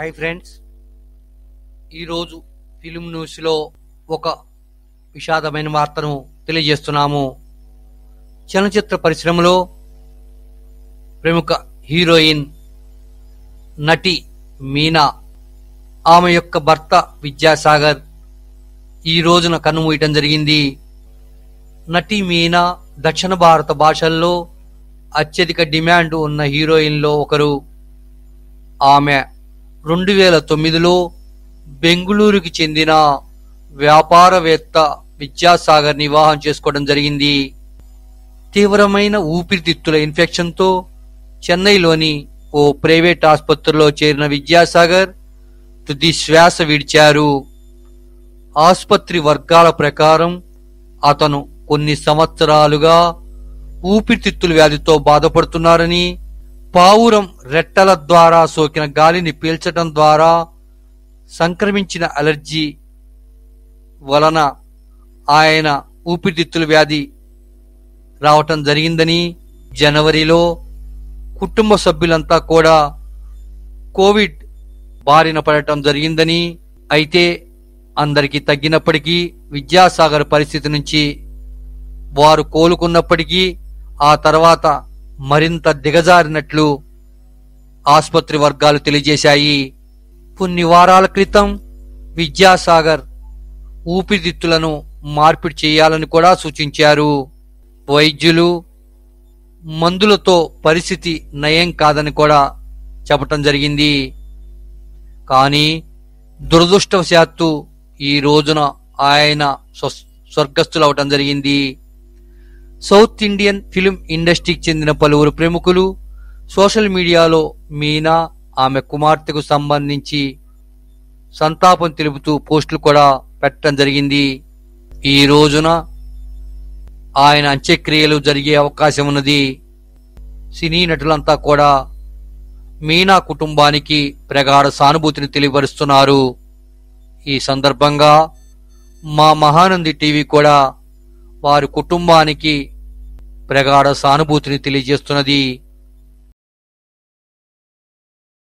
hi friends ఈరోజు film న్యూస్లో ఒక విషాదమైన వార్తను తెలియజేస్తున్నాము చలనచిత్ర పరిశ్రమలో ప్రముఖ హీరోయిన్ నటి మీనా ఆమె యొక్క భర్త విద్యాసాగర్ ఈ రోజున కన్నుమూయటం జరిగింది నటి మీనా దక్షిణ భారత భాషల్లో అత్యధిక డిమాండ్ ఉన్న హీరోయిన్లో ఒకరు ఆమె రెండు వేల తొమ్మిదిలో బెంగుళూరుకి చెందిన వ్యాపారవేత్త విద్యాసాగర్ వివాహం చేసుకోవడం జరిగింది తీవ్రమైన ఊపిరితిత్తుల ఇన్ఫెక్షన్తో చెన్నైలోని ఓ ప్రైవేట్ ఆసుపత్రిలో చేరిన విద్యాసాగర్ తుది శ్వాస విడిచారు ఆసుపత్రి వర్గాల ప్రకారం అతను కొన్ని సంవత్సరాలుగా ఊపిరితిత్తుల వ్యాధితో బాధపడుతున్నారని పావురం రెట్టల ద్వారా సోకిన గాలిని పీల్చటం ద్వారా సంక్రమించిన అలర్జీ వలన ఆయన ఊపిరితిత్తుల వ్యాధి రావటం జరిగిందని జనవరిలో కుటుంబ సభ్యులంతా కూడా కోవిడ్ బారిన పడటం జరిగిందని అయితే అందరికీ తగ్గినప్పటికీ విద్యాసాగర్ పరిస్థితి నుంచి వారు కోలుకున్నప్పటికీ ఆ తర్వాత మరింత దిగజారినట్లు ఆసుపత్రి వర్గాలు తెలియజేశాయి కొన్ని వారాల క్రితం విద్యాసాగర్ ఊపిరితిత్తులను మార్పిడి చేయాలని కూడా సూచించారు వైద్యులు మందులతో పరిస్థితి నయం కాదని కూడా చెప్పటం జరిగింది కానీ దురదృష్టవశాత్తు ఈ రోజున ఆయన స్వ- స్వర్గస్థులవటం జరిగింది సౌత్ ఇండియన్ ఫిలిం ఇండస్ట్రీకి చెందిన పలువురు ప్రముఖులు సోషల్ మీడియాలో మీనా ఆమె కుమార్తెకు సంబంధించి సంతాపం తెలుపుతూ పోస్టులు కూడా పెట్టడం జరిగింది ఈ రోజున ఆయన అంత్యక్రియలు జరిగే అవకాశం ఉన్నది సినీ నటులంతా కూడా మీనా కుటుంబానికి ప్రగాఢ సానుభూతిని తెలియపరుస్తున్నారు ఈ సందర్భంగా మా మహానంది టీవీ కూడా వారి కుటుంబానికి ప్రగాఢ సానుభూతిని తెలియజేస్తున్నది